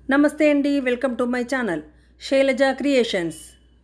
నమస్తే అండి welcome to my channel Shailaja creations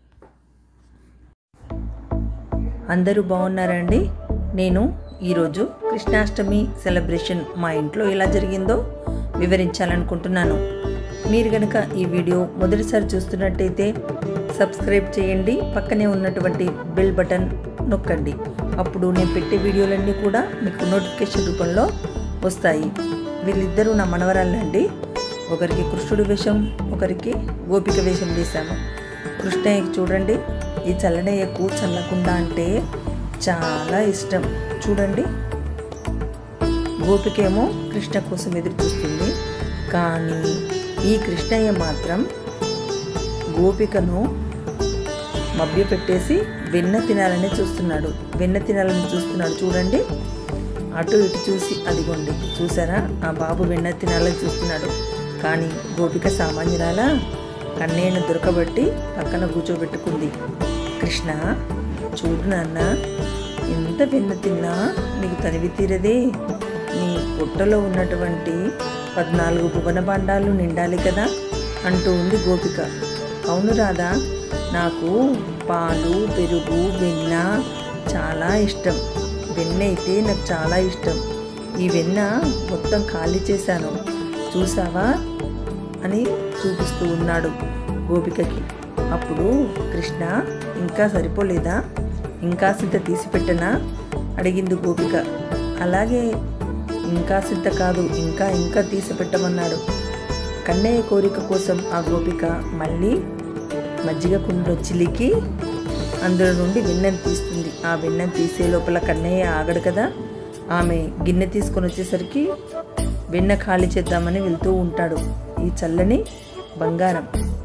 అందరూ బాగున్నారండి నేను ఈరోజు కృష్ణాష్టమి సెలబ్రేషన్ మా ఇంట్లో ఎలా జరిగిందో వివరించాలనుకుంటున్నాను మీరు కనుక ఈ వీడియో మొదటిసారి చూస్తున్నట్టయితే సబ్స్క్రైబ్ చేయండి పక్కనే ఉన్నటువంటి బెల్ బటన్ నొక్కండి అప్పుడు నేను పెట్టే వీడియోలన్నీ కూడా మీకు నోటిఫికేషన్ రూపంలో వస్తాయి వీళ్ళిద్దరూ నా మనవరాళ్ళండి ఒకరికి కృష్ణుడి వేషం ఒకరికి గోపిక వేషం వేశాము కృష్ణయ్యకి చూడండి ఈ చల్లనయ్యకు చల్లకుండా అంటే చాలా ఇష్టం చూడండి గోపికేమో కృష్ణ కోసం ఎదురు చూస్తుంది కానీ ఈ కృష్ణయ్య మాత్రం గోపికను మభ్య పెట్టేసి వెన్న తినాలని చూస్తున్నాడు వెన్న తినాలని చూస్తున్నాడు చూడండి అటు ఇటు చూసి అదిగోండి చూసారా ఆ బాబు వెన్న తినాలని చూస్తున్నాడు కానీ గోపిక సామాన్యురాలా కన్నయ్యను దొరకబట్టి పక్కన కూర్చోబెట్టుకుంది కృష్ణ చూడు నాన్న ఎంత వెన్న తిన్నా నీకు తనివి తీరదే నీ పొట్టలో ఉన్నటువంటి పద్నాలుగు భువన భాండాలు నిండాలి కదా అంటూ ఉంది గోపిక అవును రాదా నాకు పాలు పెరుగు వెన్న చాలా ఇష్టం వెన్న అయితే నాకు చాలా ఇష్టం ఈ వెన్న మొత్తం ఖాళీ చేశాను చూసావా అని చూపిస్తూ ఉన్నాడు గోపికకి అప్పుడు కృష్ణ ఇంకా సరిపోలేదా ఇంకా సింత తీసి పెట్టనా అడిగింది గోపిక అలాగే ఇంకా సింత కాదు ఇంకా ఇంకా తీసి పెట్టమన్నాడు కన్నయ్య కోరిక కోసం ఆ గోపిక మళ్ళీ మజ్జిగ కుండలో చిలికి అందులో నుండి వెన్నెను తీస్తుంది ఆ వెన్నెను తీసే లోపల కన్నయ్య ఆగడు కదా ఆమె గిన్నె తీసుకొని వచ్చేసరికి వెన్న ఖాళీ చేద్దామని వెళ్తూ ఉంటాడు ఈ చల్లని బంగారం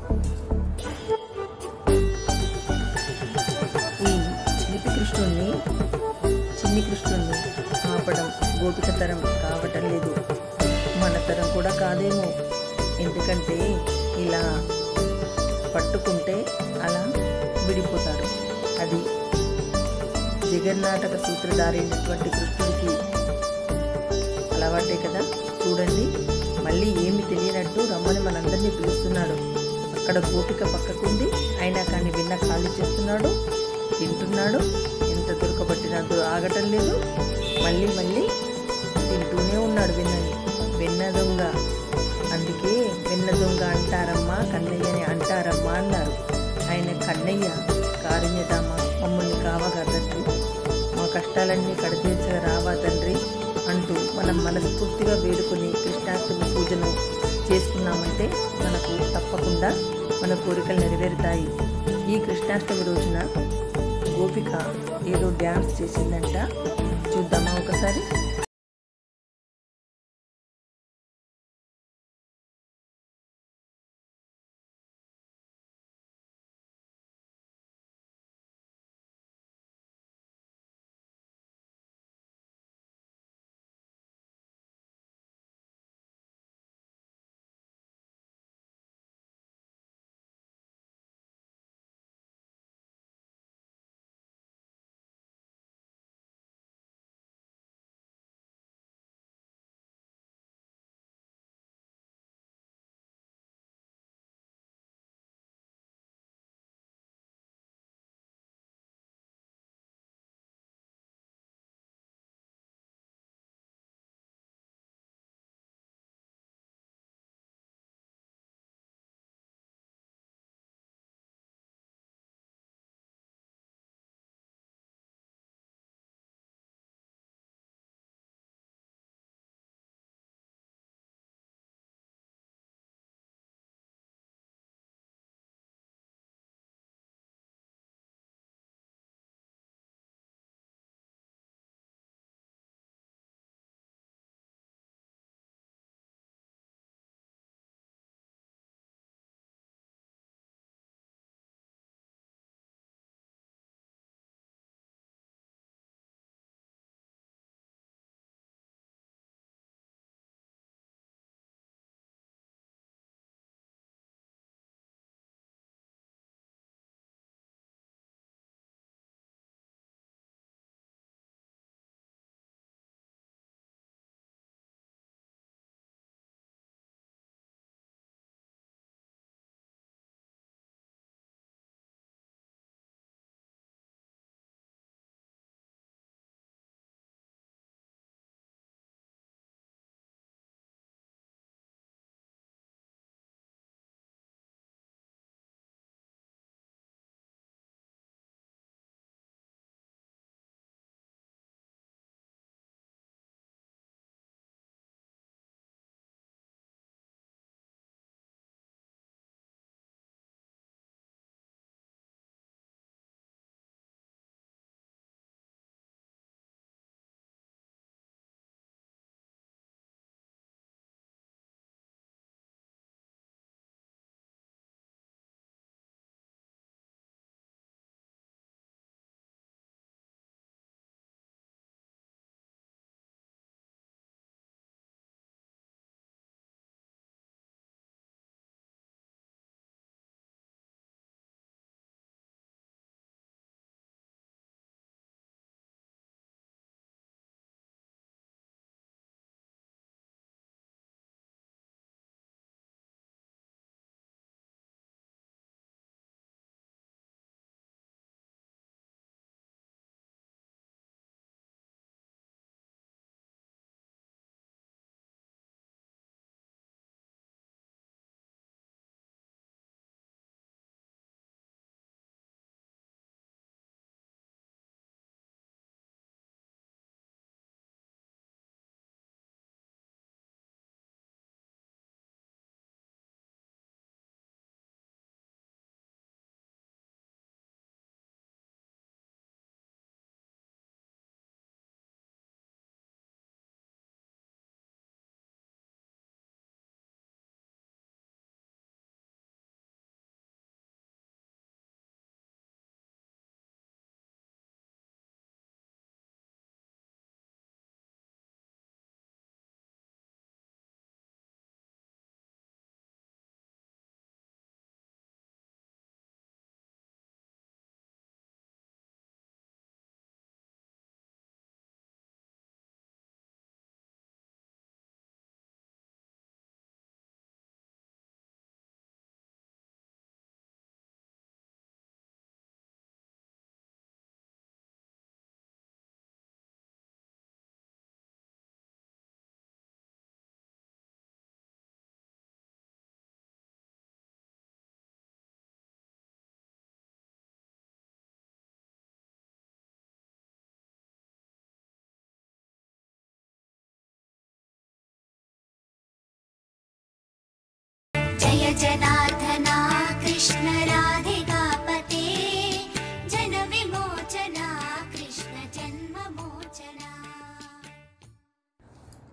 ఈ చిలిపి కృష్ణుణ్ణి చిన్ని కృష్ణుణ్ణి ఆపడం గోపిక తరం కావటం లేదు మన తరం కూడా కాదేమో ఎందుకంటే ఇలా పట్టుకుంటే అలా విడిపోతాడు అది జగన్నాటక సూత్రధారి అయినటువంటి కృష్ణుడికి అలవాటే కదా చూడండి మళ్ళీ ఏమి తెలియనట్టు రమ్మని మనందరినీ పిలుస్తున్నాడు అక్కడ గోపిక పక్కకుంది అయినా కానీ వెన్న ఖాళీ చేస్తున్నాడు తింటున్నాడు ఎంత దొరకబట్టినా ఆగటం లేదు మళ్ళీ మళ్ళీ తింటూనే ఉన్నాడు వెన్నని వెన్న దొంగ అందుకే వెన్న దొంగ అంటారమ్మా కన్నయ్యని అంటారమ్మా అన్నారు ఆయన కన్నయ్య కారుణ్యదామ మమ్మల్ని కావగా తండ్రి మా కష్టాలన్నీ కడతీర్చగా రావా తండ్రి అంటూ మనం మనస్ఫూర్తిగా వేడుకొని కృష్ణాష్టమి పూజను చేసుకున్నామంటే మనకు తప్పకుండా మన కోరికలు నెరవేరుతాయి ఈ కృష్ణాష్టమి రోజున గోపిక ఏదో డ్యాన్స్ చేసిందంట చూద్దామా ఒకసారి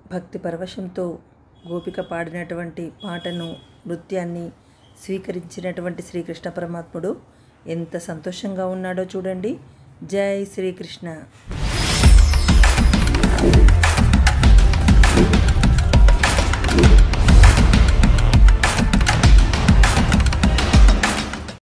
భక్తి పరవశంతో గోపిక పాడినటువంటి పాటను నృత్యాన్ని స్వీకరించినటువంటి శ్రీకృష్ణ పరమాత్ముడు ఎంత సంతోషంగా ఉన్నాడో చూడండి జై శ్రీకృష్ణ